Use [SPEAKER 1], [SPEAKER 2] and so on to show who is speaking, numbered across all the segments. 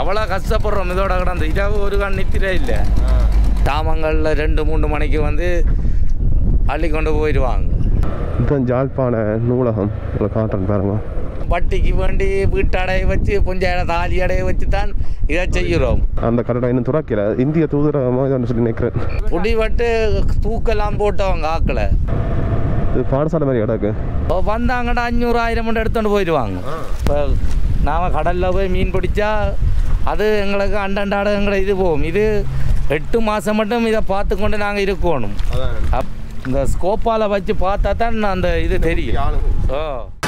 [SPEAKER 1] அவ்வளோ கஷ்டப்படுறோம் இதோட கிடந்து இரவு ஒரு கண் நித்திரே இல்லை தாமங்களில் ரெண்டு மூணு மணிக்கு வந்து அள்ளி கொண்டு போயிடுவாங்க
[SPEAKER 2] இதுதான் ஜாழ்ப்பாண நூலகம் இதில் காட்டுறேன் பாருங்க
[SPEAKER 1] வட்டிக்கு வேண்டி வீட்டடையை வச்சு புஞ்சையில தாலி அடைய வச்சு தான் இதை செய்கிறோம்
[SPEAKER 2] அந்த கட்டடம் இன்னும் துறக்கல இந்திய தூதரகமாக இதை சொல்லி நிற்கிறேன்
[SPEAKER 1] புடிவட்டு தூக்கெல்லாம் போட்டவங்க ஆக்களை
[SPEAKER 2] இது பாடசாலை மாதிரி கிடக்கு
[SPEAKER 1] இப்போ வந்தாங்கடா அஞ்சூறு ஆயிரம் மட்டும் எடுத்துகிட்டு போயிடுவாங்க இப்போ நாம் கடலில் போய் மீன் பிடிச்சா அது எங்களுக்கு அண்டண்டாட எங்களை இது போகும் இது எட்டு மாதம் மட்டும் இதை பார்த்து கொண்டு நாங்கள் இருக்கணும் அப் இந்த ஸ்கோப்பால் வச்சு பார்த்தா தான் அந்த இது தெரியும் ஓ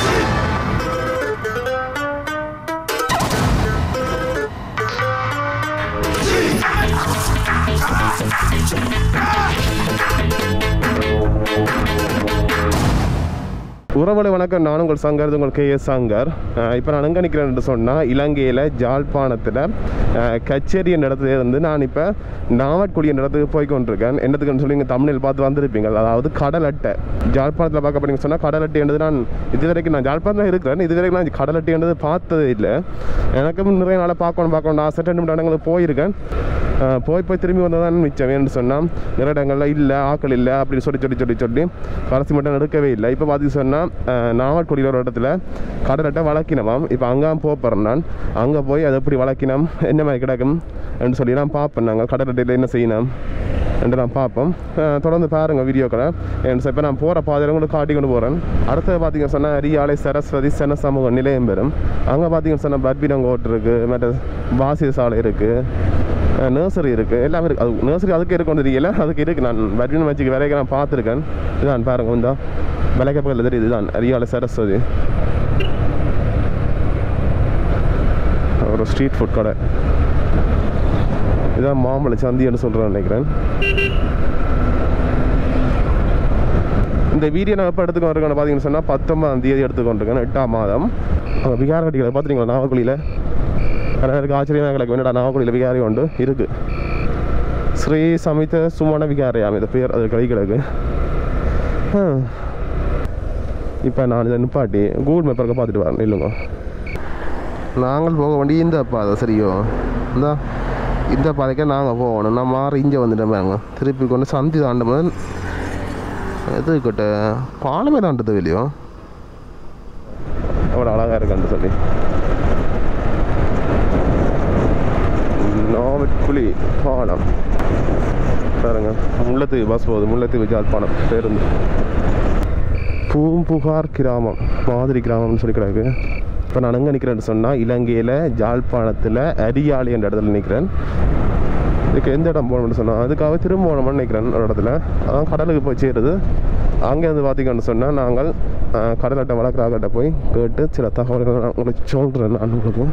[SPEAKER 2] உறவுகளை வணக்கம் நான் உங்கள் சங்கர் இது உங்கள் கே எஸ் சங்கர் இப்போ நான் எங்கே நிற்கிறேன்னு சொன்னால் இலங்கையில் ஜாழ்ப்பாணத்தில் அஹ், கச்சேரி என்ற இடத்துல இருந்து நான் இப்போ நாவட்குடி என்ற இடத்துக்கு போய் கொண்டிருக்கேன் என்னத்துக்குன்னு சொல்லி நீங்கள் தமிழில் பார்த்து வந்திருப்பீங்க அதாவது கடல் அட்டை ஜாழ்ப்பாணத்தில் பார்க்க போனீங்கன்னு சொன்னால் கடல் அட்டை என்றது நான் இது வரைக்கும் நான் ஜாழ்ப்பாணத்தில் இருக்கிறேன் இது வரைக்கும் நான் கடல் அட்டை என்றது பார்த்ததே இல்லை எனக்கும் நிறைய நாளாக பார்க்கணும் பார்க்கணும் ஆசை ரெண்டு மூணு இடங்களுக்கு போயிருக்கேன் அஹ், போய் போய் திரும்பி வந்தால் தான் மிச்சம் ஏன்னு சொன்னால் நிறைய இடங்கள்ல இல்லை ஆக்கள் இல்லை அப்படின்னு சொல்லி சொல்லி சொல்லி சொல்லி கடைசி மட்டும் எடுக்கவே இல்லை இப்போ பார்த்து சொன்னால் நாவட்குடியில் ஒரு இடத்துல கடலட்டை வளர்க்கினமாம் இப்போ அங்கே போகிறேன் நான் அங்கே போய் அதை எப்படி வளர்க்கினோம் என்ன மாதிரி கிடக்கும் என்று சொல்லி நான் பார்ப்பேன் நாங்கள் கடலட்டையில் என்ன செய்யணும் என்று நான் பார்ப்போம் அஹ், தொடர்ந்து பாருங்கள் வீடியோக்களை என் இப்போ நான் போகிற பாதையில் உங்களுக்கு காட்டி கொண்டு போகிறேன் அடுத்தது பார்த்தீங்கன்னு சொன்னால் அரியாலை சரஸ்வதி சன சமூக நிலையம் பெறும் அங்கே பார்த்தீங்கன்னு சொன்னால் பத்மினங்கோட் இருக்குது மற்ற வாசிய சாலை இருக்குது நர்சரி இருக்குது எல்லாமே இருக்குது அது நர்சரி அதுக்கு இருக்கும் தெரியல அதுக்கு இருக்குது நான் பட்மின் மேட்சுக்கு வரைக்கும் நான் பார்த்துருக்கேன் இதுதான் பாருங்க இந்த விலைக்க பக்கத்தில் தெரியுது இதுதான் அரியாலை சரஸ்வதி ஒரு ஸ்ட்ரீட் ஃபுட் கடை இதான் மாம்பழ சந்தின்னு சொல்கிறேன் நினைக்கிறேன் இந்த வீடியோ நான் எப்போ எடுத்துக்கொண்டு இருக்கேன் பார்த்தீங்கன்னு சொன்னால் பத்தொன்பதாம் தேதி எடுத்துக்கொண்டிருக்கேன் எட்டாம் மாதம் அங்கே விகார கட்டிகளை பார்த்துருங்களா நாவக்குழியில் எனக்கு ஆச்சரியமாக கிடக்கும் என்னடா நாவக்குடியில் விகாரி உண்டு இருக்கு ஸ்ரீ சமித சுமண விகாரியாம் இந்த பேர் அது கை கிடக்கு இப்போ நான் இதை நிப்பாட்டி கூகுள் மேப் இருக்க பார்த்துட்டு வரேன் இல்லைங்க நாங்கள் போக வேண்டிய இந்த பாதை சரியோ இந்த இந்த பாதைக்கே நாங்கள் போகணும் நான் மாறி இங்கே வந்துட்டேன் பாருங்க திருப்பி கொண்டு சந்தி தாண்டும் போது எது கிட்ட பாலமே தாண்டது வெளியோ அவ்வளோ அழகாக இருக்கான்னு சொல்லி நாவட்குழி பாலம் பாருங்க முல்லைத்தீவு பஸ் போகுது முல்லைத்தீவு ஜாழ்ப்பாணம் பேருந்து பூம்புகார் கிராமம் மாதிரி கிராமம்னு சொல்லி கிடக்கு இப்போ நான் எங்கே நிற்கிறேன்னு சொன்னால் இலங்கையில் ஜாழ்ப்பாணத்தில் அரியாளி என்ற இடத்துல நிற்கிறேன் இதுக்கு எந்த இடம் போகணும்னு சொன்னால் அதுக்காக திரும்ப போகணும்னு நினைக்கிறேன் ஒரு இடத்துல அதான் கடலுக்கு போய் சேருது அங்கேருந்து பார்த்தீங்கன்னு சொன்னால் நாங்கள் அஹ், கடல் அட்டை வளர்க்குறாக்கிட்ட போய் கேட்டு சில தகவல்கள் நான் உங்களுக்கு சொல்கிறேன் நான் உங்களுக்கு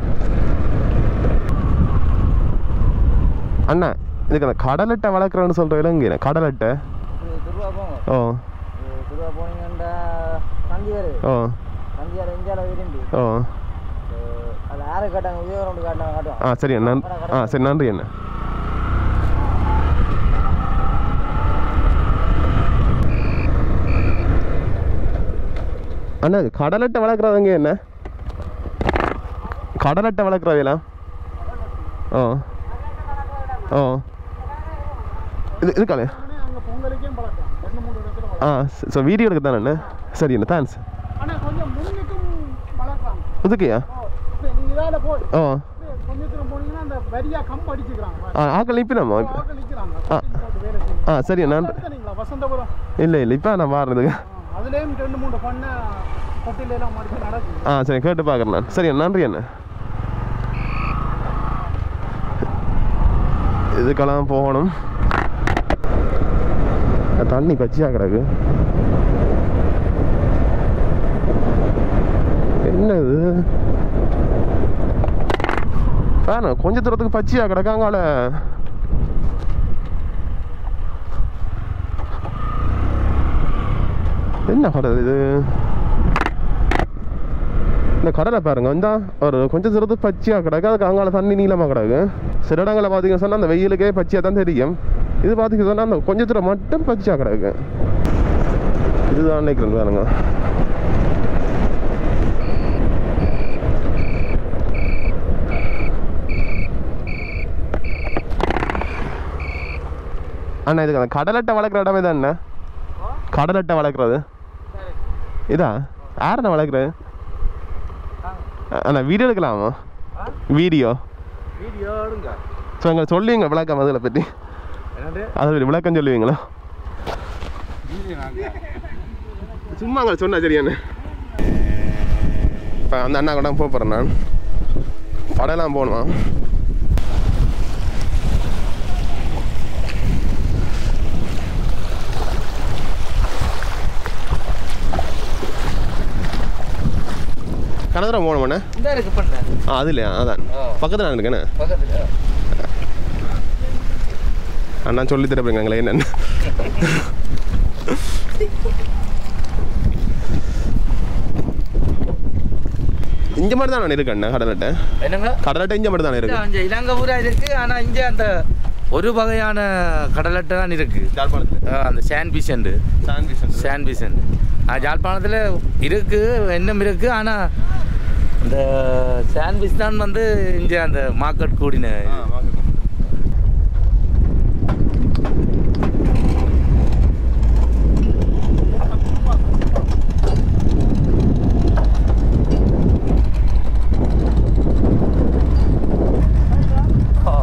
[SPEAKER 2] அண்ணா இதுக்கு அந்த கடலட்டை வளர்க்குறேன்னு சொல்கிற இலங்கையில கடலட்டை
[SPEAKER 3] திருவா போங்க
[SPEAKER 2] ஓ
[SPEAKER 3] திருவா போனீங்கன்னா சந்தி வருது
[SPEAKER 2] ஓ
[SPEAKER 3] சந்தி வர இந்தியாவில் விரும்பி
[SPEAKER 2] ஓ
[SPEAKER 3] அது யாரு காட்டாங்க உதயவரோடு காட்டாங்க காட்டுவாங்க
[SPEAKER 2] ஆ சரி அண்ணா ஆ சரி நன்றி அண்ணா அண்ணா கடலட்டை வளர்க்குறதுங்க என்ன கடலட்டை வளர்க்குறவையெல்லாம் ஓ ஓ இது இருக்காளே
[SPEAKER 4] அங்கே பொங்கலுக்கும் பழக்கம் ரெண்டு மூணு இடத்துல பழக்கம்
[SPEAKER 2] ஆ ஸோ வீடியோ எடுக்க தானே அண்ணா சரி அண்ணா தேங்க்ஸ்
[SPEAKER 4] ஆனால் கொஞ்சம் முன்னுக்கும் வளர்க்குறாங்க
[SPEAKER 2] இதுக்கையா
[SPEAKER 4] ஓ இப்போ நீங்கள் இதால் போய்
[SPEAKER 2] ஓ
[SPEAKER 4] கொஞ்சம் தூரம் போனீங்கன்னா அந்த வரியாக கம்பு அடிச்சுக்கிறாங்க
[SPEAKER 2] ஆ ஆக்கள் நிற்பினம்மா
[SPEAKER 4] ஆக்கள் நிற்கிறாங்க
[SPEAKER 2] ஆ.
[SPEAKER 4] போட்டு வேலை செய்யும்
[SPEAKER 2] ஆ சரி அண்ணா
[SPEAKER 4] நீங்களா வசந்தபுரம்
[SPEAKER 2] இல்லை இல்லை இப்போ நான் மாறுறதுக்கு
[SPEAKER 4] ஆ, அதுலேயும் ரெண்டு மூணு பண்ண தொட்டில எல்லாம் மடிச்சு நடக்குது
[SPEAKER 2] ஆ சரி கேட்டு பார்க்குறேன் நான் சரி நன்றி அண்ணா இதுக்கெல்லாம் போகணும் தண்ணி பச்சையாக கிடக்கு என்ன இது பாரு கொஞ்ச தூரத்துக்கு பச்சையாக கிடக்கு அங்கால என்ன கடல் இது இந்த கடலை பாருங்க இந்த ஒரு கொஞ்சம் தூரத்து பச்சையாக கிடக்கு அதுக்கு அங்கால தண்ணி நீளமாக கிடக்கு சில இடங்களில் பார்த்தீங்கன்னு சொன்னால் அந்த வெயிலுக்கே பச்சையாக தான் தெரியும் இது பார்த்தீங்க சொன்னால் அந்த கொஞ்சம் தூரம் மட்டும் பச்சையாக கிடக்கு இதுதான் நினைக்கிறேன் பாருங்க அண்ணா இதுக்கு அந்த கடலட்டை வளர்க்குற இடமே தான் அண்ணா கடலட்டை வளர்க்குறது இதா யாருண்ணா வளர்க்குறது அண்ணா வீடியோ எடுக்கலாமா வீடியோ
[SPEAKER 1] வீடியோ எடுங்க
[SPEAKER 2] ஸோ எங்களை சொல்லுவீங்க விளக்கம் அதில் பற்றி
[SPEAKER 1] என்னது
[SPEAKER 2] அதில் விளக்கம் சொல்லுவீங்களா சும்மா அங்கே சொன்னா சரியாண்ணே இப்போ அந்த அண்ணா கூட போக போகிறேன் நான் படையெல்லாம் போகணுமா கடத்தரம் போகணுமாண்ணே
[SPEAKER 1] இந்த இருக்கு பண்ண
[SPEAKER 2] ஆ அதுலையா அதான்
[SPEAKER 1] ஆ.
[SPEAKER 2] பக்கத்தில் நான் இருக்கேண்ணே
[SPEAKER 1] பக்கத்துல
[SPEAKER 2] அண்ணா சொல்லி தரப்படுங்க எங்களை என்னென்னு இஞ்ச மாதிரி தான் இருக்கு அண்ணா கடலட்டை
[SPEAKER 1] என்னங்க
[SPEAKER 2] கடலட்டை இஞ்ச மாதிரி தானே இருக்கு
[SPEAKER 1] கொஞ்சம் இலங்கை ஊரா இருக்கு ஆனா இங்க அந்த ஒரு வகையான கடலட்டை தான் இருக்கு
[SPEAKER 2] ஜாழ்ப்பாணத்தில்
[SPEAKER 1] ஆ, அந்த சாண்ட் பிசண்டு சாண்ட் பிசண்ட் ஜாழ்ப்பாணத்தில் இருக்கு இன்னும் இருக்கு ஆனா இந்த சாண்ட் பிஸ் தான் வந்து இங்க அந்த மார்க்கெட் கூடின இது. ஆ.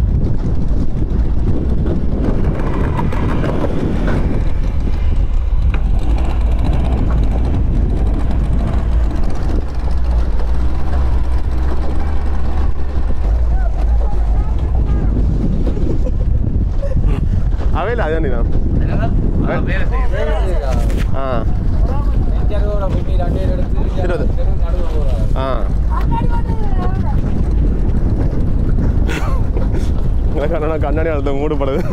[SPEAKER 2] அவையில் அதான் நீ தான்
[SPEAKER 1] என்னங்க? ஆ, வேலை செய்யுது.
[SPEAKER 2] ஆ இருபது ஆ எனக்கு அண்ணா கண்ணாடி அழுத்த மூடுபடுது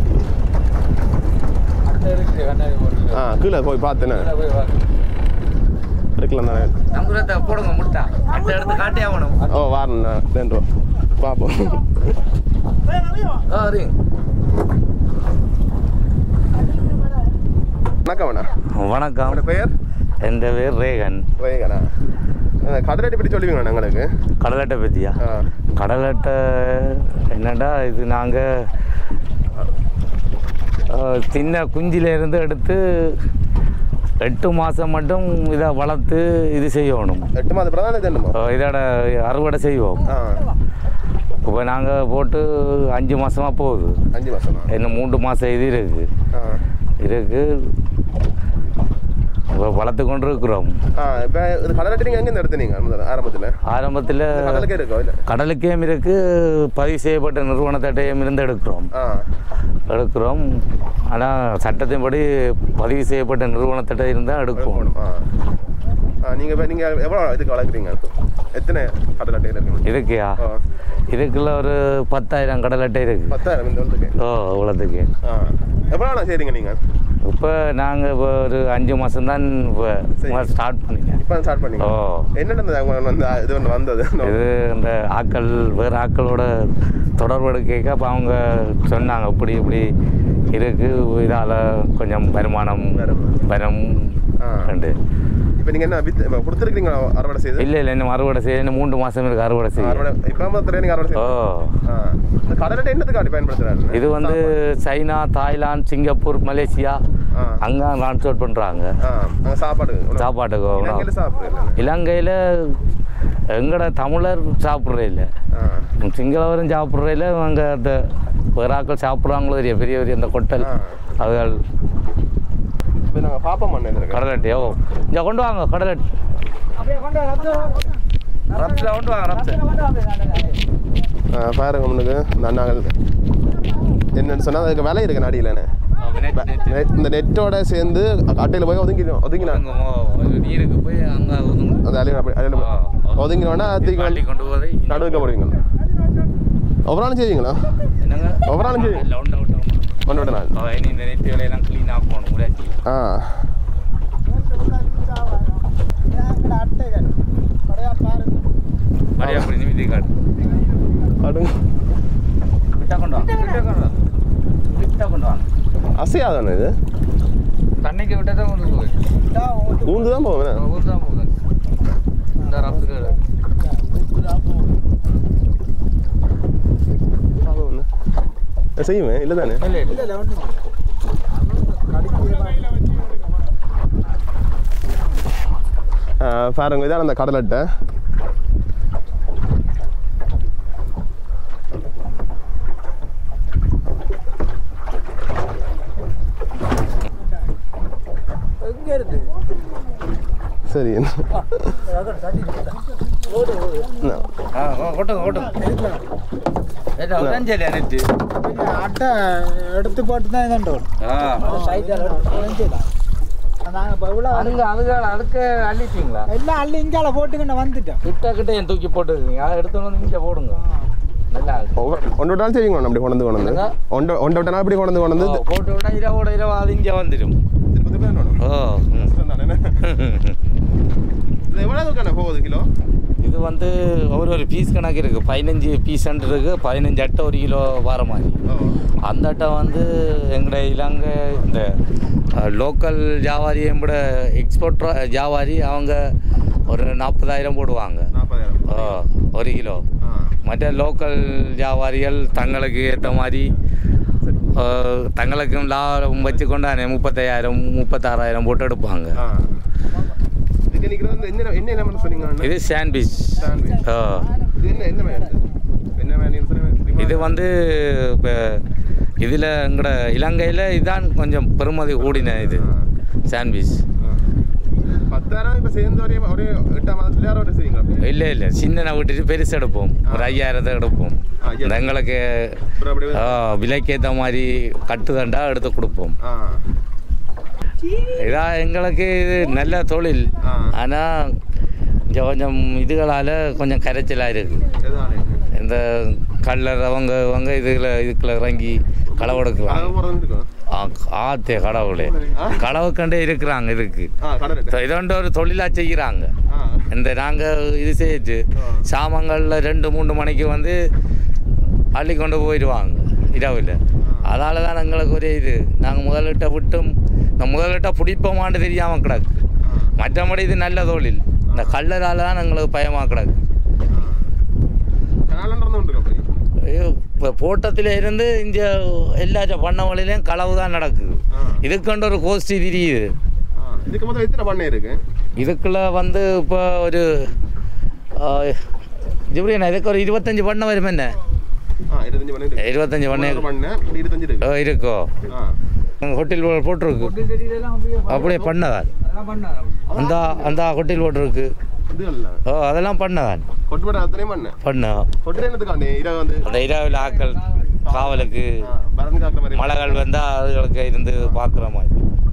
[SPEAKER 2] ஆ கீழே போய் பார்த்தேனே இருக்கலாம் தானே
[SPEAKER 1] நம்புறத போடுங்க முட்டா அடுத்த இடத்து காட்டே ஆகணும்
[SPEAKER 2] ஓ வாரண்ணா ரெண்டு ரூபா பார்ப்போம்
[SPEAKER 1] ஆ ரிங்
[SPEAKER 2] வணக்கம் அண்ணா
[SPEAKER 1] வணக்கம்
[SPEAKER 2] உங்களோட பெயர்
[SPEAKER 1] என் பேர் ரேகன்
[SPEAKER 2] ரேகண்ணா கடலட்டி பற்றி சொல்லுவீங்கண்ணா எங்களுக்கு
[SPEAKER 1] கடலட்டை பற்றியா
[SPEAKER 2] ஆ
[SPEAKER 1] கடலட்டை என்னடா இது நாங்கள் சின்ன குஞ்சிலேருந்து எடுத்து எட்டு மாதம் மட்டும் இதை வளர்த்து இது செய்யணும்
[SPEAKER 2] எட்டு மாதம் பிரதான இது என்னமோ
[SPEAKER 1] அஹ் இதோட அறுவடை செய்வோம்
[SPEAKER 2] ஆ
[SPEAKER 1] இப்போ நாங்கள் போட்டு அஞ்சு மாதமாக போகுது
[SPEAKER 2] அஞ்சு மாதமா
[SPEAKER 1] இன்னும் மூன்று மாதம் இது இருக்குது
[SPEAKER 2] ஆ
[SPEAKER 1] இருக்கு இப்போ வளர்த்து கொண்டு இருக்கிறோம்
[SPEAKER 2] ஆ இப்போ இது கடலட்டி நீங்கள் எங்கேருந்து எடுத்தீங்க முதல்ல ஆரம்பத்தில்
[SPEAKER 1] ஆரம்பத்தில்
[SPEAKER 2] கடலுக்கே இருக்கோ இல்லை
[SPEAKER 1] கடலுக்கேயும் இருக்கு பதிவு செய்யப்பட்ட நிறுவனத்திட்டையும் இருந்து எடுக்கிறோம்
[SPEAKER 2] ஆ
[SPEAKER 1] எடுக்கிறோம் ஆனால் சட்டத்தின்படி பதிவு செய்யப்பட்ட நிறுவனத்திட்ட இருந்தால் எடுக்கும்
[SPEAKER 2] போகணும் ஆ ஆ நீங்கள் இப்போ நீங்கள் எவ்வளோ இதுக்கு வளர்க்குறீங்க எத்தனை கடலட்டையில் இருக்குங்க
[SPEAKER 1] இருக்கியா
[SPEAKER 2] ஆ
[SPEAKER 1] இதுக்குள்ள ஒரு பத்தாயிரம் கடல் அட்டை இருக்கு
[SPEAKER 2] பத்தாயிரம் இந்த வந்துருக்கு
[SPEAKER 1] ஓ இவ்வளோத்துக்கு
[SPEAKER 2] ஆ எவ்வளோ நாள் செய்கிறீங்க நீங்கள்
[SPEAKER 1] இப்போ நாங்கள் இப்போ ஒரு அஞ்சு மாதம்தான் இப்போ ஸ்டார்ட் பண்ணினேன்
[SPEAKER 2] இப்போ ஸ்டார்ட் பண்ணீங்க
[SPEAKER 1] ஓ
[SPEAKER 2] என்ன நடந்தது அவங்க வந்து இது ஒன்று வந்தது
[SPEAKER 1] இது இந்த ஆக்கள் வேறு ஆக்களோட தொடர்பு எடுக்க அப்போ அவங்க சொன்னாங்க இப்படி இப்படி இருக்கு இதால் கொஞ்சம் வருமானம்
[SPEAKER 2] வரும்.
[SPEAKER 1] வரும்
[SPEAKER 2] ஆ.
[SPEAKER 1] ரெண்டு
[SPEAKER 2] இப்போ நீங்கள் என்ன வித் இப்போ கொடுத்துருக்கீங்களா அறுவடை செய்து
[SPEAKER 1] இல்லை இல்லை இன்னும் அறுவடை செய்ய இன்னும் மூன்று மாதம் இருக்கு அறுவடை செய்ய
[SPEAKER 2] அறுவடை இப்போ மாத்திரம் நீங்கள் அறுவடை
[SPEAKER 1] ஓ
[SPEAKER 2] செய்து ஆ இந்த கடலட்டை என்னத்துக்கு அப்படி பயன்படுத்துகிறாரு
[SPEAKER 1] இது வந்து சைனா தாய்லாந்து சிங்கப்பூர் மலேசியா
[SPEAKER 2] ஆ
[SPEAKER 1] அங்கே ட்ரான்ஸ்போர்ட் பண்ணுறாங்க
[SPEAKER 2] ஆ அங்கே சாப்பாடு உணவு.
[SPEAKER 1] சாப்பாட்டுக்கு
[SPEAKER 2] இலங்கையில
[SPEAKER 1] உணவு.
[SPEAKER 2] சாப்பிடுறீங்க
[SPEAKER 1] இலங்கையில் எங்கட தமிழர் சாப்பிட்றே இல்லை
[SPEAKER 2] ஆ
[SPEAKER 1] சிங்களவரும் சாப்பிட்றதில்ல அங்கே அந்த வேறாக்கள் சாப்பிட்றாங்களோ தெரிய பெரிய பெரிய அந்த கொட்டல்
[SPEAKER 2] ஆ.
[SPEAKER 1] அதுகள்
[SPEAKER 2] இப்போ நாங்கள் பாப்போம் மண்ணு இருக்கு
[SPEAKER 1] கடலட்டியோ இங்கே கொண்டு வாங்க கடலட்டி ரப்ஸில் கொண்டு வாங்க ரப்ஸு
[SPEAKER 2] ஆ, பாருங்க முன்னுக்கு இந்த அண்ணாங்கள் என்னன்னு சொன்னால் அதுக்கு விலை இருக்கு நடியிலண்ணே இந்த நெட்டோட சேர்ந்து அட்டையில் போய் ஒதுங்கிடும் ஒதுங்கினான்
[SPEAKER 1] நீருக்கு போய் அங்கே
[SPEAKER 2] அந்த அலையில் அப்படி அலையில்
[SPEAKER 1] ஆ, ஆ.
[SPEAKER 2] ஒதுங்கினோன்னா தூக்கி
[SPEAKER 1] காட்டி கொண்டு போதை
[SPEAKER 2] நடுவுக்க போடுவீங்க ஒவ்வொரு நாளும் செய்வீங்களா
[SPEAKER 1] என்னங்க
[SPEAKER 2] ஒவ்வொரு நாளும் செய்வீங்க
[SPEAKER 1] இல்லை உண்டை விட்டோம்
[SPEAKER 2] ஒன்று விட நாள்
[SPEAKER 1] இனி இந்த நெட்டு வேலையெல்லாம் க்ளீன் ஆக்கணும் முடியாச்சு
[SPEAKER 2] ஆ
[SPEAKER 1] மரியா அப்படி நிமித்தி காட்டு
[SPEAKER 2] அடுங்க
[SPEAKER 1] விட்டா கொண்டு வாங்க விட்டா கொண்டு வாங்க விட்டா கொண்டு வாங்க
[SPEAKER 2] அசையாதானே இது
[SPEAKER 1] தண்ணிக்கு விட்டா தான் கொண்டு போகுது
[SPEAKER 2] ஊந்து தான் போவேன்
[SPEAKER 1] ஊர் தான் போகுது இந்த ரப்ஸுக்கு
[SPEAKER 2] செய்யுமே இல்லை தானே
[SPEAKER 3] இல்லை இல்லை ஒன்றும்
[SPEAKER 2] பாருங்க இதான் அந்த கடல் அட்டை
[SPEAKER 3] எங்கே இருக்கு
[SPEAKER 2] சரி
[SPEAKER 1] ஆ கொட்டுங்க கொட்டுங்க ஏட்டா உடஞ்சலி அனைத்து
[SPEAKER 3] அட்டை எடுத்து போட்டு தான் இதுண்டோம்
[SPEAKER 1] ஆ
[SPEAKER 3] சைட்டில் எடுத்து நாங்கள் இப்போ இவ்வளோ
[SPEAKER 1] அதுங்க அதுங்க அதுக்கு அள்ளிட்டீங்களா
[SPEAKER 3] எல்லாம் அள்ளி இங்கால போட்டுக்கிட்ட வந்துட்டோம்
[SPEAKER 1] கிட்ட கிட்ட என் தூக்கி போட்டுருக்கீங்க அதை எடுத்து வந்து இங்கே போடுங்க நல்லா இருக்கு.
[SPEAKER 2] ஒன்று விட்டாலும் செய்யுங்க அப்படி கொண்டு வந்து கொண்டு வந்து ஒன்று ஒன்று விட்டாலும் அப்படி கொண்டு வந்து கொண்டு
[SPEAKER 1] ஓ,
[SPEAKER 2] வந்து
[SPEAKER 1] போட்டு விட்டா இரவோட இரவு அது இங்கே வந்துடும்
[SPEAKER 2] திருப்பி திருப்பி தான் வேணும்.
[SPEAKER 1] ஓ ம்.
[SPEAKER 2] கஷ்டம் தானே? இது எவ்வளவு கணக்கு போகுது கிலோ
[SPEAKER 1] இது வந்து ஒரு ஒரு பீஸ் கணக்கு இருக்குது பதினஞ்சு பீஸ் இருக்குது பதினஞ்சு அட்டை ஒரு கிலோ வர மாதிரி
[SPEAKER 2] ஓ
[SPEAKER 1] அந்த அட்டை வந்து எங்கட இலங்கை இந்த லோக்கல் வியாபாரி எங்கூட எக்ஸ்போர்ட் வியாபாரி அவங்க ஒரு நாற்பதாயிரம் போடுவாங்க
[SPEAKER 2] நாற்பதாயிரம்
[SPEAKER 1] ஓ ஒரு கிலோ
[SPEAKER 2] ஆ
[SPEAKER 1] மற்ற லோக்கல் வியாபாரிகள் தங்களுக்கு ஏற்ற மாதிரி அஹ், தங்களுக்கும் லாபம் வச்சு கொண்டானே முப்பத்தையாயிரம் முப்பத்தாறாயிரம் போட்டு எடுப்பாங்க
[SPEAKER 2] ஆ இதுக்கு நிற்கிறது வந்து என்ன என்ன என்ன சொன்னீங்க அண்ணா?
[SPEAKER 1] இது சாண்ட்விச்
[SPEAKER 2] Sandwich.
[SPEAKER 1] ஓ
[SPEAKER 2] இது என்ன என்ன வேலை இது? என்ன வேலைன்னு சொன்னீங்க?
[SPEAKER 1] இது வந்து இப்போ இதில் எங்கட இலங்கையில் இதுதான் கொஞ்சம் பெருமதி கூடின இது சாண்ட்விச்
[SPEAKER 2] ஆ. பத்தாயிரம் இப்போ சேர்ந்து ஒரே ஒரே எட்டாம் மாதத்துல யாரோ ஒரு செய்வீங்களா அப்படி?
[SPEAKER 1] இல்லை இல்லை சின்ன விட்டுட்டு பெருசு எடுப்போம் ஒரு ஐயாயிரத்தை எடுப்போம்
[SPEAKER 2] ஆ, ஐயாயிரம்.
[SPEAKER 1] இந்த எங்களுக்கு
[SPEAKER 2] அப்புறம் அப்படியே
[SPEAKER 1] ஆ, விலைக்கேற்ற மாதிரி கட்டுதண்டா எடுத்து கொடுப்போம்
[SPEAKER 2] ஆ
[SPEAKER 1] இதான் எங்களுக்கு இது நல்ல தொழில்
[SPEAKER 2] ஆ.
[SPEAKER 1] ஆனால் இங்கே கொஞ்சம் இதுகளால் கொஞ்சம் கரைச்சலாக இருக்குது
[SPEAKER 2] எதானே
[SPEAKER 1] இந்த கல்லர் அவங்க அவங்க இதுல இதுக்குள்ள இறங்கி களவெடுக்கலாம்
[SPEAKER 2] அழகு போகிறது இருக்கும்
[SPEAKER 1] ஆத்தே கடவுளே
[SPEAKER 2] ஆ?
[SPEAKER 1] களவு கண்டே இருக்கிறாங்க இதுக்கு
[SPEAKER 2] ஆ கடை இருக்கு
[SPEAKER 1] இதோண்ட ஒரு தொழிலாக செய்கிறாங்க
[SPEAKER 2] ஆ
[SPEAKER 1] இந்த நாங்கள் இது செய்து
[SPEAKER 2] ஆ.
[SPEAKER 1] சாமங்களில் ரெண்டு மூணு மணிக்கு வந்து அள்ளி கொண்டு போயிடுவாங்க இரவில் அதால தான் எங்களுக்கு ஒரு இது நாங்கள் முதலிட்ட விட்டும் இந்த முதலிட்ட பிடிப்போமான்னு தெரியாமல் கிடக்கு மற்றபடி இது நல்ல தொழில் இந்த கல்லரால் தான் எங்களுக்கு பயமாக கிடக்கு
[SPEAKER 2] கனாலம் நடந்து அப்படி
[SPEAKER 1] ஐயோ, இப்போ போட்டத்தில் இருந்து இந்த எல்லா பண்ணவங்களிலையும் களவு தான் நடக்குது
[SPEAKER 2] ஆ.
[SPEAKER 1] இதுக்கண்டு ஒரு கோஷ்டி தெரியுது
[SPEAKER 2] ஆ இதுக்கு மொத்தம் எத்தனை பண்ணை இருக்கு
[SPEAKER 1] இதுக்குள்ள வந்து இப்போ ஒரு ஜிப்ரியண்ணா இதுக்கு ஒரு இருபத்தஞ்சி பண்ணை வரும் என்ன
[SPEAKER 2] ஆ இருபத்தஞ்சு பண்ணை இருக்கு
[SPEAKER 1] இருபத்தஞ்சி பண்ணை
[SPEAKER 2] ஒரு பண்ணை இப்படி இருபத்தஞ்சு இருக்கு
[SPEAKER 1] ஓ, இருக்கோ
[SPEAKER 2] ஆ
[SPEAKER 1] எங்கள் ஹோட்டல் போட்டிருக்கு
[SPEAKER 3] தெரியலாம் அப்படியே
[SPEAKER 1] அப்படியே பண்ணதான்
[SPEAKER 3] அதெல்லாம் பண்ணாரு
[SPEAKER 1] அந்த அந்த ஹோட்டல் போட்டிருக்கு
[SPEAKER 2] இது இல்ல
[SPEAKER 1] ஓ அதெல்லாம் பண்ணதான்
[SPEAKER 2] கொட்டு பண்ண அத்தனையும் பண்ண
[SPEAKER 1] பண்ண
[SPEAKER 2] கொட்டு என்னதுக்காண்டி இரவு வந்து
[SPEAKER 1] அந்த இரவில் ஆக்கள் காவலுக்கு
[SPEAKER 2] ஆ, பரன் காக்குற மாதிரி
[SPEAKER 1] மழைகள் வந்தால் அதுகளுக்கு இருந்து பார்க்குற மாதிரி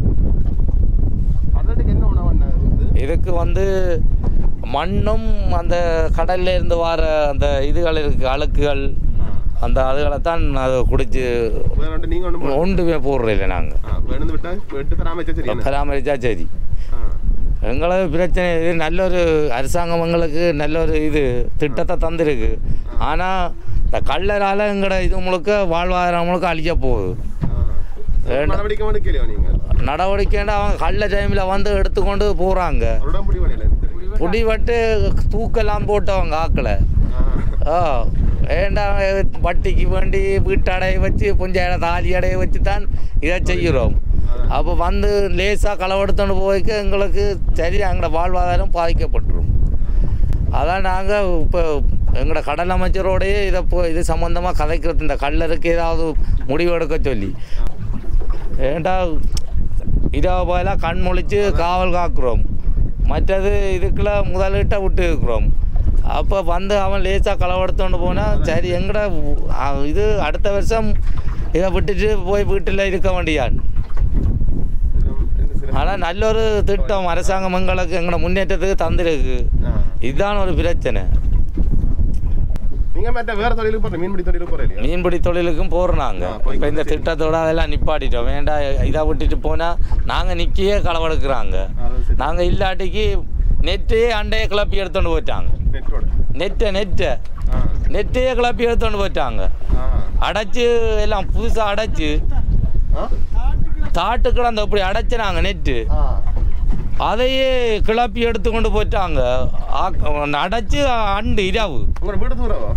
[SPEAKER 2] அதற்கு என்ன உணவு பண்ண இது
[SPEAKER 1] இதுக்கு வந்து மண்ணும் அந்த கடல்ல இருந்து வர அந்த இதுகள் இருக்கு அழுக்குகள் அந்த அதுகளை தான் அதை குடிச்சு
[SPEAKER 2] வேற ஒன்று நீங்க ஒன்று
[SPEAKER 1] ஒன்றுமே போடுறோம் இல்லை நாங்கள்
[SPEAKER 2] ஆ வேணுந்து விட்டா வெட்டு பராமரிச்சா சரி என்ன?
[SPEAKER 1] பராமரிச்சா சரி
[SPEAKER 2] ஆ
[SPEAKER 1] எங்களுக்கு பிரச்சனை இது நல்ல ஒரு அரசாங்கம் எங்களுக்கு நல்ல ஒரு இது திட்டத்தை தந்திருக்கு ஆனால் இந்த கள்ளரால் எங்களோட இது முழுக்க வாழ்வாதாரம் முழுக்க அழிக்க போகுது
[SPEAKER 2] ஆ. நடவடிக்கை எடுக்கலையோ நீங்க
[SPEAKER 1] நடவடிக்கைன்னா அவங்க கள்ள டைமில் வந்து எடுத்துக்கொண்டு போகிறாங்க
[SPEAKER 2] அவரோட முடிவு அடையல எனக்கு தெரியும்.
[SPEAKER 1] புடிவட்டு தூக்கெல்லாம் போட்டவங்க ஆக்களை
[SPEAKER 2] ஆ.
[SPEAKER 1] ஓ வேண்டாம் வட்டிக்கு வேண்டி வீட்டடைய வச்சு புஞ்சையில தாலி அடைய வச்சு தான் இதை செய்கிறோம் அப்போ வந்து லேசாக களவெடுத்துன்னு போய்க்க எங்களுக்கு சரி எங்களோட வாழ்வாதாரம் பாதிக்கப்பட்டுரும் அதான் நாங்கள் இப்போ எங்களோட கடல் அமைச்சரோடையே இதை இப்போ இது சம்மந்தமாக கதைக்கிறது இந்த கல்லருக்கு ஏதாவது முடிவு எடுக்க சொல்லி ஏண்டா இரவு போயெல்லாம் கண் முழிச்சு காவல் காக்குறோம் மற்றது இதுக்குள்ள முதலீட்டை விட்டு இருக்கிறோம் அப்போ வந்து அவன் லேசாக களவெடுத்துட்டு போனால் சரி எங்கட அ- இது அடுத்த வருஷம் இதை விட்டுட்டு போய் வீட்டில் இருக்க வேண்டியான்
[SPEAKER 2] என்ன சில-
[SPEAKER 1] ஆனால் நல்ல ஒரு திட்டம் அரசாங்கம் எங்களுக்கு எங்களோட முன்னேற்றத்துக்கு தந்திருக்கு
[SPEAKER 2] ஆ.
[SPEAKER 1] இதுதான் ஒரு பிரச்சனை
[SPEAKER 2] நீங்க மற்ற வேற தொழிலுக்கு போற மீன்பிடி தொழிலுக்கு போற இல்லையா
[SPEAKER 1] மீன்பிடி தொழிலுக்கும் போகிறோம் நாங்கள்
[SPEAKER 2] ஆ, போய்
[SPEAKER 1] இப்போ இந்த திட்டத்தோட அதெல்லாம் நிப்பாட்டிட்டோம் வேண்டாம் இதை விட்டுட்டு போனால் நாங்கள் நிற்கியே களவெடுக்கிறாங்க
[SPEAKER 2] அதான் சரி.
[SPEAKER 1] நாங்கள் இல்லாட்டிக்கு நெட்டையே அண்டையை கிளப்பி எடுத்துட்டு போயிட்டாங்க
[SPEAKER 2] நெட்டோட
[SPEAKER 1] நெட்டை நெட்டை
[SPEAKER 2] ஆ
[SPEAKER 1] நெட்டையே கிளப்பி எடுத்துட்டு போயிட்டாங்க
[SPEAKER 2] ஆ
[SPEAKER 1] அடைச்சு எல்லாம் புதுசாக அடைச்சு
[SPEAKER 2] ஆ
[SPEAKER 1] தாட்டுக்கள் அந்த இப்படி அடைச்சினாங்க நெட்டு
[SPEAKER 2] ஆ
[SPEAKER 1] அதையே கிளப்பி எடுத்து கொண்டு போயிட்டாங்க ஆக்- அடைச்சு அண்டு இரவு
[SPEAKER 2] உங்களோட வீடு தூரவா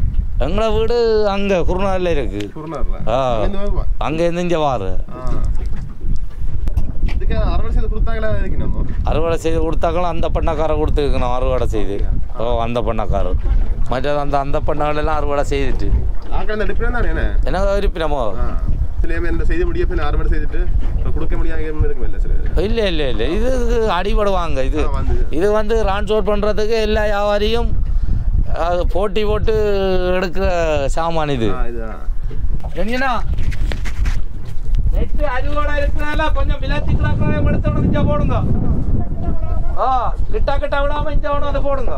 [SPEAKER 1] எங்களை வீடு அங்கே குருநாளில் இருக்கு
[SPEAKER 2] குருநார்ல
[SPEAKER 1] ஆ.
[SPEAKER 2] இந்த மாதிரி
[SPEAKER 1] அங்கேருந்து இங்கே வாரு
[SPEAKER 2] ஆ இதுக்கு அறுவடை செய்து கொடுத்தாங்களா இதுக்கு நம்ம
[SPEAKER 1] அறுவடை செய்து கொடுத்தாங்களும் அந்த பண்ணக்காரர் கொடுத்துருக்கணும் அறுவடை செய்து ஓ அந்த பண்ணக்காரர் மற்றது அந்த அந்த பண்ணாங்களெல்லாம் அறுவடை செய்துட்டு
[SPEAKER 2] ஆக்கள் இந்த டிஃப்ரெண்ட் தானே என்ன
[SPEAKER 1] எனக்கு இருப்பினமோ
[SPEAKER 2] ஆ. சில பேர் இந்த செய்து முடிய பின்ன அறுவடை செய்துட்டு அப்புறம் கொடுக்க முடியாத இருக்கும் இல்லை சில இது.
[SPEAKER 1] இல்லை இல்லை இல்லை இது அடிபடுவாங்க இது
[SPEAKER 2] ஆ, வந்து.
[SPEAKER 1] இது வந்து டிரான்ஸ்போர்ட் பண்ணுறதுக்கு எல்லா வியாபாரியும் அது போட்டி போட்டு எடுக்கிற சாமான் இது
[SPEAKER 2] ஆ இதுதான்
[SPEAKER 1] என்னண்ணா நெட்டு அறுவடை இருக்கிறனால கொஞ்சம் விளாத்திக்கிறாங்க எடுத்து உடனே இங்கே போடுங்க ஆ கிட்டா கிட்ட விடாம இங்கே உடனே வந்து போடுங்க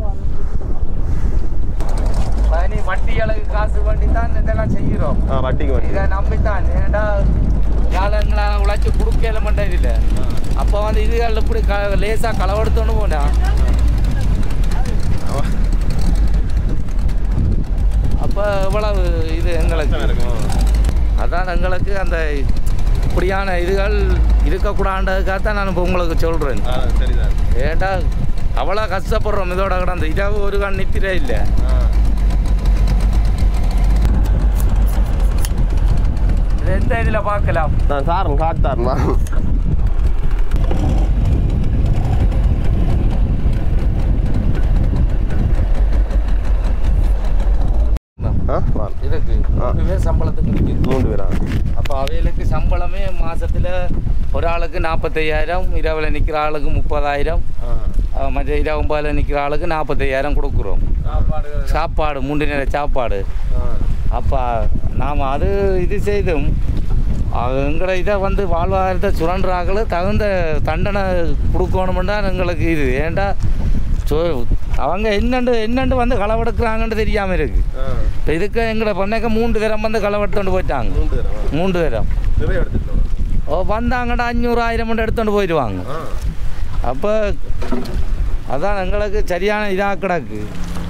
[SPEAKER 1] பதினி வட்டி அளவு காசு வண்டி தான் இதெல்லாம் செய்கிறோம்
[SPEAKER 2] ஆ வட்டிக்கு வட்டி
[SPEAKER 1] இதை நம்பித்தான் ஏன்டா காலங்களா உழைச்சி குடுக்கல மாட்டேன் இல்லை அப்போ வந்து இதுகள் இப்படி க லேசாக களவெடுத்தோன்னு போனா அப்போ இவ்வளவு இது எங்களுக்கு
[SPEAKER 2] இருக்கும்
[SPEAKER 1] அதான் எங்களுக்கு அந்த இப்படியான இதுகள் இருக்கக்கூடாதுக்காக தான் நான் இப்போ உங்களுக்கு சொல்கிறேன்
[SPEAKER 2] ஆ சரிதான்
[SPEAKER 1] ஏன்டா அவ்வளோ கஷ்டப்படுறோம் இதோட கிடந்து இரவு ஒரு கண் நித்திரே இல்லை
[SPEAKER 2] ஆ
[SPEAKER 1] இது எந்த இதில் பார்க்கலாம்
[SPEAKER 2] நான் சாரன் காட்டாருமா ஆ வா.
[SPEAKER 1] இதுக்கு மூணு பேர் சம்பளத்துக்கு நிற்கிது
[SPEAKER 2] மூன்று பேரா
[SPEAKER 1] அப்போ அவைகளுக்கு சம்பளமே மாசத்துல ஒரு ஆளுக்கு நாற்பத்தையாயிரம் இரவில் நிற்கிற ஆளுக்கு முப்பதாயிரம்
[SPEAKER 2] ஆ
[SPEAKER 1] அஹ் மற்ற இரவும்பால நிற்கிற ஆளுக்கு நாற்பத்தையாயிரம் கொடுக்குறோம்
[SPEAKER 2] சாப்பாடு
[SPEAKER 1] சாப்பாடு மூன்று நேர சாப்பாடு
[SPEAKER 2] ஆ
[SPEAKER 1] அப்போ நாம் அது இது செய்தும் எங்களை இதை வந்து வாழ்வாதாரத்தை சுரண்டுறாக்கள் தகுந்த தண்டனை கொடுக்கணுமெண்டா எங்களுக்கு இது ஏன்டா சொ அவங்க என்னண்டு என்னண்டு வந்து களவெடுக்கிறாங்கன்னு தெரியாமல் இருக்கு
[SPEAKER 2] ஆ
[SPEAKER 1] இப்போ இதுக்கு எங்களை பண்ணக்க மூன்று தரம் வந்து களவெடுத்துட்டு போயிட்டாங்க
[SPEAKER 2] மூன்று பேரா
[SPEAKER 1] மூன்று தரம்
[SPEAKER 2] நிறைய எடுத்துட்டோம்
[SPEAKER 1] ஓ வந்தாங்கடா அஞ்சூறு ஆயிரம் மட்டும் எடுத்துட்டு போயிடுவாங்க
[SPEAKER 2] ஆ
[SPEAKER 1] அப்போ அதான் எங்களுக்கு சரியான இதாக கிடக்கு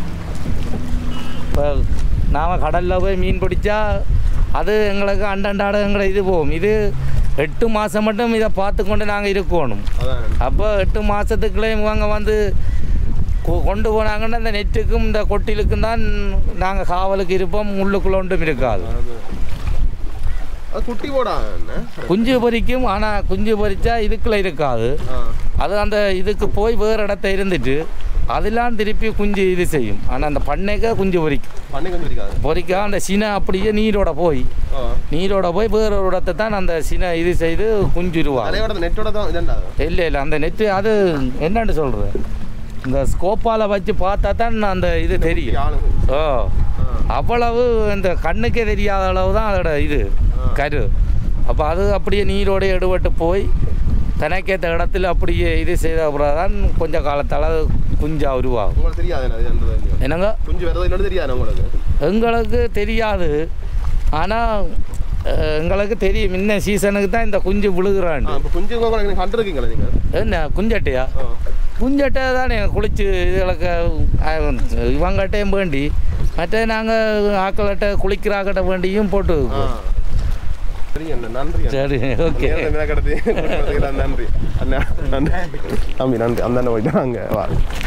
[SPEAKER 1] இப்போ நாம் கடலில் போய் மீன் பிடிச்சா அது எங்களுக்கு அண்டண்டாட எங்களை இது போகும் இது எட்டு மாதம் மட்டும் இதை பார்த்து கொண்டு நாங்கள் இருக்கணும்
[SPEAKER 2] அதான்
[SPEAKER 1] அப்போ எட்டு மாதத்துக்குள்ளே இவங்க வந்து கொ- கொண்டு போனாங்கன்னா இந்த நெட்டுக்கும் இந்த கொட்டிலுக்கும் தான் நாங்கள் காவலுக்கு இருப்போம் உள்ளுக்குள்ள ஒன்றும் இருக்காது
[SPEAKER 2] அது அது குட்டி போடா என்ன
[SPEAKER 1] குஞ்சு பொரிக்கும் ஆனால் குஞ்சு பொரிச்சா இதுக்குள்ள இருக்காது
[SPEAKER 2] ஆ
[SPEAKER 1] அது அந்த இதுக்கு போய் வேறு இடத்த இருந்துட்டு அதெல்லாம் திருப்பி குஞ்சு இது செய்யும் ஆனால் அந்த பண்ணைக்க குஞ்சு பொரிக்கும்
[SPEAKER 2] பண்ணி கொஞ்சம் இருக்காது
[SPEAKER 1] பொரிக்க அந்த சினை அப்படியே நீரோட போய்
[SPEAKER 2] ஆ
[SPEAKER 1] நீரோட போய் வேற ஒரு இடத்த தான் அந்த சினை இது செய்து குஞ்சுருவாங்க
[SPEAKER 2] அலையோட நெட்டோட தான் இதண்டா
[SPEAKER 1] இல்லை இல்லை அந்த நெட்டு அது என்னன்னு சொல்கிறேன் இந்த ஸ்கோப்பால் வச்சு பார்த்தா தான் அந்த இது தெரியும்
[SPEAKER 2] ஆளுங்க
[SPEAKER 1] ஓ அவ்வளவு இந்த கண்ணுக்கே தெரியாத அளவு தான் அதோட இது கரு அப்போ அது அப்படியே நீரோட எடுபட்டு போய் தனக்கேற்ற இடத்துல அப்படியே இது செய்த அப்புறம் தான் கொஞ்சம் காலத்தால் அது குஞ்சா உருவாகும்
[SPEAKER 2] உங்களுக்கு தெரியாது என்ன இது அந்த இது.
[SPEAKER 1] என்னங்க
[SPEAKER 2] குஞ்சு வரது இல்லைன்னு தெரியாது உங்களுக்கு
[SPEAKER 1] எங்களுக்கு தெரியாது ஆனால் எங்களுக்கு தெரியும் இன்ன சீசனுக்கு தான் இந்த குஞ்சு
[SPEAKER 2] ஆ
[SPEAKER 1] விழுகிறாண்டு
[SPEAKER 2] இப்போ குஞ்சு உங்களுக்கு கண்டிருக்கீங்களா நீங்கள்
[SPEAKER 1] என்ன குஞ்சட்டையா
[SPEAKER 2] ஆ
[SPEAKER 1] குஞ்சட்டை தானே குளிச்சு இதுகளுக்கு இவங்ககிட்டையும் வேண்டி மற்ற நாங்கள் ஆக்கள்கிட்ட குளிக்கிறாக்கிட்ட வேண்டியும் போட்டு
[SPEAKER 2] ஆ சரி அண்ணா நன்றி அண்ணா.
[SPEAKER 1] சரி ஓகே
[SPEAKER 2] நேரத்தை மேற்கடத்தி கொடுத்ததுக்கு நன்றி அண்ணா நன்றி தம்பி நன்றி அந்த அண்ணன் போயிட்டு அங்கே வா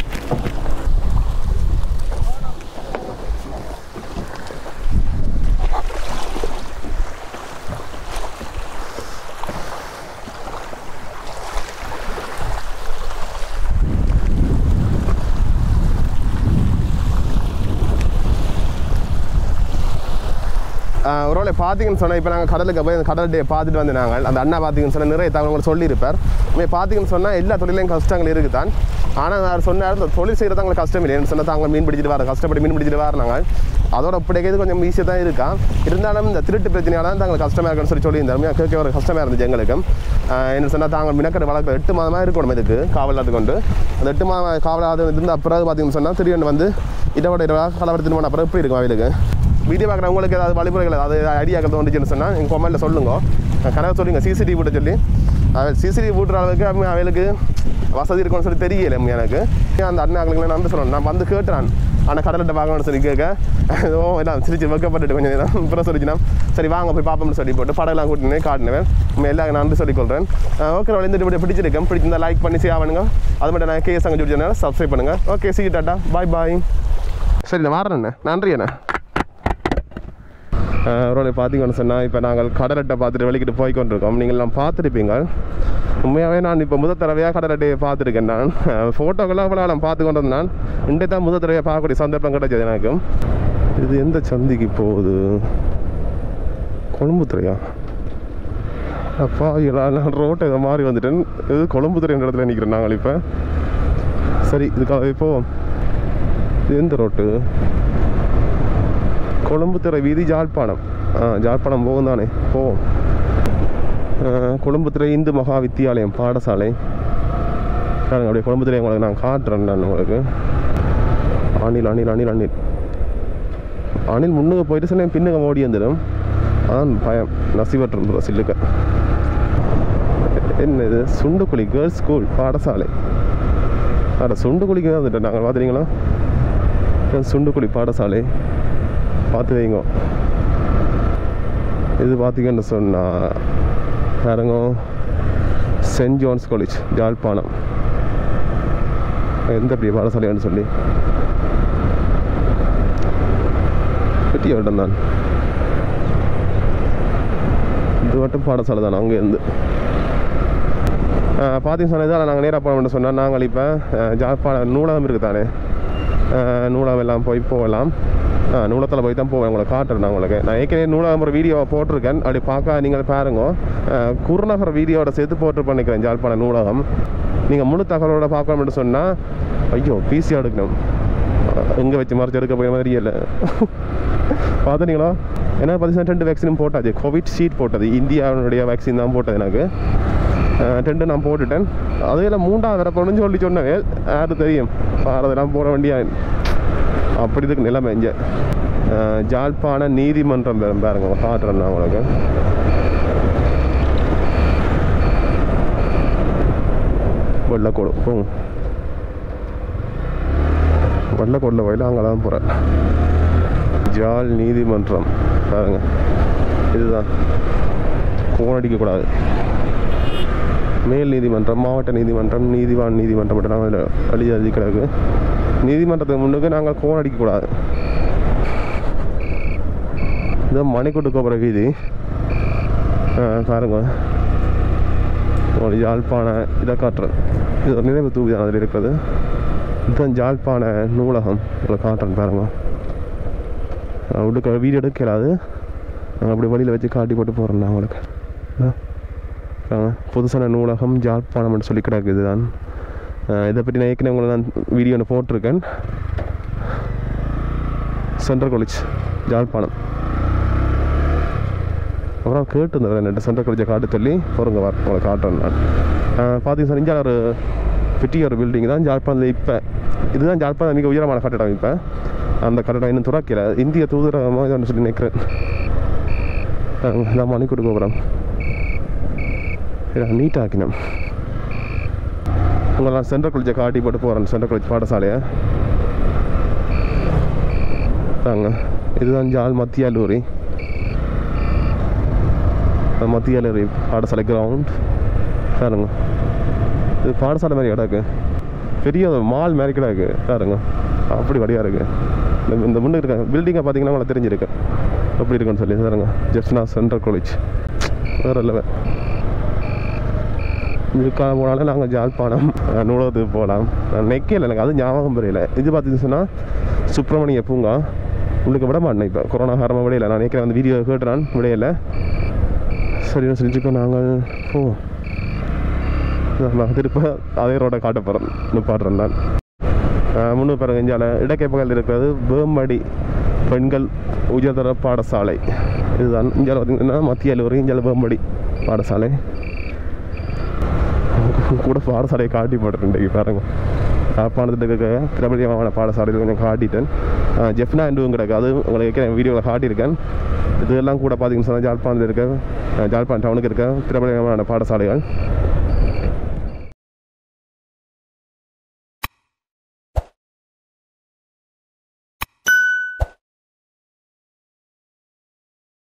[SPEAKER 2] ஒருவேளை பார்த்தீங்கன்னு சொன்னால் இப்போ நாங்கள் கடலுக்கு போய் அந்த கடல் டே பார்த்துட்டு வந்து நாங்கள் அந்த அண்ணா பார்த்தீங்கன்னு சொன்னால் நிறைய தகவல் உங்களுக்கு சொல்லியிருப்பார் உண்மை பார்த்தீங்கன்னு சொன்னால் எல்லா தொழிலையும் கஷ்டங்கள் இருக்குது தான் ஆனால் அவர் சொன்னார் இந்த தொழில் செய்கிறது அவங்களுக்கு கஷ்டம் இல்லை சொன்னால் தாங்க மீன் பிடிச்சிட்டு வர கஷ்டப்பட்டு மீன் பிடிச்சிட்டு வர நாங்கள் அதோட பிடிக்கிறது கொஞ்சம் ஈஸியாக தான் இருக்கா இருந்தாலும் இந்த திருட்டு பிரச்சனையால தான் தாங்கள் கஷ்டமாக இருக்குன்னு சொல்லி சொல்லியிருந்தார் கேட்க ஒரு கஷ்டமாக இருந்துச்சு எங்களுக்கு ஆஹ் என்ன சொன்னால் தாங்கள் மினக்கடை வளர்க்குற எட்டு மாதமாக இருக்கணும் இதுக்கு காவலாது கொண்டு அந்த எட்டு மாதம் காவலாது இருந்த அப்புறம் பார்த்தீங்கன்னு சொன்னால் திடீர்னு வந்து இதோட இரவாக களவெடுத்துட்டு போன அப்புறம் எப்படி இருக்கும் அவளுக்கு வீடியோ பார்க்குறவங்களுக்கு ஏதாவது வழிமுறைகள் ஏதாவது ஐடியாக்கள் தோணுச்சுன்னு சொன்னால் நீங்கள் கொமெண்ட்டில் சொல்லுங்க கனவை சொல்லுங்க சிசிடிவி போட்டு சொல்லி சிசிடிவி போட்டுற அளவுக்கு அவங்க அவளுக்கு வசதி இருக்கும்னு சொல்லி தெரியல எனக்கு அந்த அண்ணாக்களுக்கு நன்றி சொல்லணும் நான் வந்து கேட்டுறான் ஆனால் கடலிட்ட பார்க்கணும்னு சொல்லி கேட்க ஏதோ எல்லாம் சிரிச்சு வெக்கப்பட்டுட்டு கொஞ்சம் நேரம் அப்புறம் சொல்லிச்சுனா சரி வாங்க போய் பார்ப்போம்னு சொல்லி போட்டு படம்லாம் கூட்டினே காட்டினேன் நம்ம எல்லாரும் நன்றி சொல்லிக்கொள்கிறேன் ஓகே நான் இந்த வீடியோ பிடிச்சிருக்கேன் பிடிச்சிருந்தா லைக் பண்ணி ஷேர் பண்ணுங்க அது மட்டும் நான் கேஎஸ் அங்கே சேனல் சப்ஸ்கிரைப் பண்ணுங்கள் ஓகே சி டாட்டா பாய் பாய் சரி நான் வரேன் நன்றி அண்ணா ஒரு பார்த்தீங்கன்னு சொன்னால் இப்போ நாங்கள் கடலட்டை பார்த்துட்டு வெளிக்கிட்டு போய் கொண்டிருக்கோம் நீங்கள் நான் பார்த்துருப்பீங்க உண்மையாகவே நான் இப்போ முதல் தடவையாக கடலட்டையை பார்த்துருக்கேன் நான் ஃபோட்டோக்கெல்லாம் அவ்வளோ நான் பார்த்து கொண்டு வந்தேன் நான் இன்றைய தான் முதல் தடவையாக பார்க்கக்கூடிய சந்தர்ப்பம் கிடைச்சது எனக்கு இது எந்த சந்திக்கு போகுது கொழும்புத்துறையா அப்பா இல்லை நான் ரோட்டை இதை மாறி வந்துட்டேன் இது கொழும்புத்துறைன்ற இடத்துல நிற்கிறேன் நாங்கள் இப்போ சரி இதுக்காக போவோம் இது எந்த ரோட்டு கொழும்புத்துறை வீதி ஜாழ்ப்பாணம் ஆ ஜாழ்ப்பாணம் போகும் தானே போவோம் ஆ, கொழும்புத்துறை இந்து மகா வித்தியாலயம் பாடசாலை பாருங்க அப்படியே கொழும்புத்துறை உங்களுக்கு நான் காட்டுறேன் நான் உங்களுக்கு அணில் அணில் அணில் அணில் அணில் முன்னுக்கு போயிட்டு சில பின்னுக்கு ஓடி வந்துடும் அதான் பயம் நசிவட்டு சில்லுக்க என்ன இது சுண்டுக்குழி கேர்ள்ஸ் ஸ்கூல் பாடசாலை அட சுண்டுக்குழிக்கு தான் வந்துட்டோம் நாங்கள் பார்த்துறீங்களா இது சுண்டுக்குழி பாடசாலை பார்த்து வைங்க இது பார்த்தீங்கன்னு சொன்னால் பாருங்க சென்ட் ஜான்ஸ் காலேஜ் ஜாழ்ப்பாணம் எந்த பெரிய பாடசாலையான்னு சொல்லி பெரிய இடம் தான் இது மட்டும் பாடசாலை தான் அங்கேருந்து பார்த்தீங்க சொன்னது நாங்கள் நேராக போகணும்னு சொன்னால் நாங்கள் இப்போ ஜாழ்ப்பாண நூலகம் இருக்குது தானே அஹ், நூலகம் எல்லாம் போய் போகலாம் ஆ நூலகத்தில் போய் தான் போவேன் உங்களை காட்டுறேன் நான் உங்களுக்கு நான் ஏற்கனவே நூலகம் ஒரு வீடியோ போட்டிருக்கேன் அப்படி பார்க்க நீங்கள் பாருங்க அஹ், குருநகர் வீடியோட சேர்த்து போட்டு பண்ணிக்கிறேன் ஜாழ்ப்பாண நூலகம் நீங்கள் முழு தகவலோட பார்க்கணும்னு சொன்னால் ஐயோ பிசி எடுக்கணும் எங்கே வச்சு மறைச்சு எடுக்க போய் மாதிரி இல்லை பார்த்துனீங்களா ஏன்னா பார்த்தீங்கன்னா ரெண்டு வேக்சினும் போட்டாச்சு கோவிட் ஷீட் போட்டது இந்தியாவுடைய வேக்சின் தான் போட்டது எனக்கு அஹ் ரெண்டு நான் போட்டுட்டேன் அதில் மூன்றாவது வர போகணும்னு சொல்லி சொன்னவே யாரு தெரியும் அதெல்லாம் போட வேண்டிய அப்படி இருக்கு நிலைமை இங்கே அஹ் ஜாழ்ப்பாண நீதிமன்றம் பாரு- பாருங்க காட்டுறேன் நான் உங்களுக்கு வெள்ளக்கோடு போங்க வெள்ளக்கோடில் போயில அங்கே தான் போகிறேன் ஜாழ் நீதிமன்றம் பாருங்க இதுதான் கோன் அடிக்கக்கூடாது மேல் நீதிமன்றம் மாவட்ட நீதிமன்றம் நீதிவான் நீதிமன்றம் மட்டும் நாங்கள் எழுதி எழுதி கிடக்கு நீதிமன்றத்துக்கு முன்னுக்கு நாங்கள் கோன் அடிக்கக்கூடாது இது மணிக்கூட்டு கோபுர வீதி ஆ, பாருங்க ஒரு யாழ்ப்பாண இதை காட்டுறேன் இது ஒரு நினைவு தூவி தான் அதில் இருக்கிறது இதுதான் யாழ்ப்பாண நூலகம் இதில் காட்டுறேன் பாருங்க அவளுக்கு வீடியோ எடுக்கலாது நாங்கள் அப்படி வழியில் வச்சு காட்டி போட்டு போகிறேன் நான் உங்களுக்கு இதோ. பாருங்க, புதுசான நூலகம் ஜாழ்ப்பாணம்னு சொல்லி கிடக்கு இதுதான் அஹ் இதை பற்றி நான் ஏற்கனவே உங்களை நான் வீடியோ ஒன்று போட்டிருக்கேன் சென்ட்ரல் காலேஜ் ஜாழ்ப்பாணம் அப்புறம் கேட்டுருந்தேன் ரெண்டு சென்ட்ரல் காலேஜை காட்டு சொல்லி பொறுங்க வர உங்களை காட்டுறேன் நான் பார்த்தீங்கன்னா சார் இங்கே ஒரு பெரிய ஒரு பில்டிங் தான் ஜாழ்ப்பாணத்தில் இப்போ இதுதான் ஜாழ்ப்பாணம் மிக உயரமான கட்டடம் இப்போ அந்த கட்டடம் இன்னும் துறக்கல இந்திய தூதரகமாக இதை சொல்லி நிற்கிறேன் இதான் மணிக்கூட்டு கோபுரம் இதை நீட்டாக ஆக்கினோம் உங்களை நான் சென்ட்ரல் காலேஜை காட்டி போட்டு போகிறேன் சென்ட்ரல் காலேஜ் பாடசாலையை தாங்க இதுதான் ஜால் மத்தியாலூரி மத்தியாலூரி பாடசாலை கிரவுண்ட் பாருங்க இது பாடசாலை மாதிரி இடம் இருக்கு பெரிய மால் மாதிரி கூட இருக்கு பாருங்க அப்படி வடியாக இருக்கு இந்த- இந்த முன்னுக்கு இருக்க பில்டிங்கை பார்த்தீங்கன்னா உங்களுக்கு தெரிஞ்சிருக்கு எப்படி இருக்குன்னு சொல்லி பாருங்க ஜெஃப்னா சென்ட்ரல் காலேஜ் வேறு இல்லை இதுக்காக போனாலும் நாங்கள் ஜாழ்ப்பாணம் அஹ், நூலகத்துக்கு போகலாம் நான் நெக்கையில் எனக்கு அது ஞாபகம் புரியல இது பார்த்தீங்கன்னு சொன்னால் சுப்பிரமணிய பூங்கா உள்ளுக்கு விட மாட்டேன் இப்போ கொரோனா காரணமாக விடையில நான் நினைக்கிறேன் அந்த வீடியோ கேட்டுறான் விடையில சரின்னு சொல்லிட்டு நாங்கள் போவோம் நான் திருப்ப அதே ரோட்டை காட்ட போகிறேன் நிப்பாடுறேன் நான் அஹ், முன்னு பாருங்க இஞ்சால இடக்கை பக்கத்தில் இருக்கிறது வேம்படி பெண்கள் உயர்தர பாடசாலை இதுதான் இஞ்சால பார்த்தீங்கன்னா மத்திய அலுவலகம் இஞ்சால வேம்படி பாடசாலை கூட பாடசாலையை காட்டி போட்டுருந்தேன் பாருங்க யாழ்ப்பாணத்தில் இருக்க பிரபலியமான பாடசாலையில் கொஞ்சம் காட்டிட்டேன் அஹ் ஜெஃப்னா எண்டுவும் கிடக்கு அது உங்களுக்கு வீடியோவில் காட்டியிருக்கேன் இதெல்லாம் கூட பார்த்தீங்கன்னு சொன்னால் ஜாழ்ப்பாணத்தில் இருக்க அஹ் ஜாழ்ப்பாணம் டவுனுக்கு இருக்க பிரபலியமான பாடசாலைகள்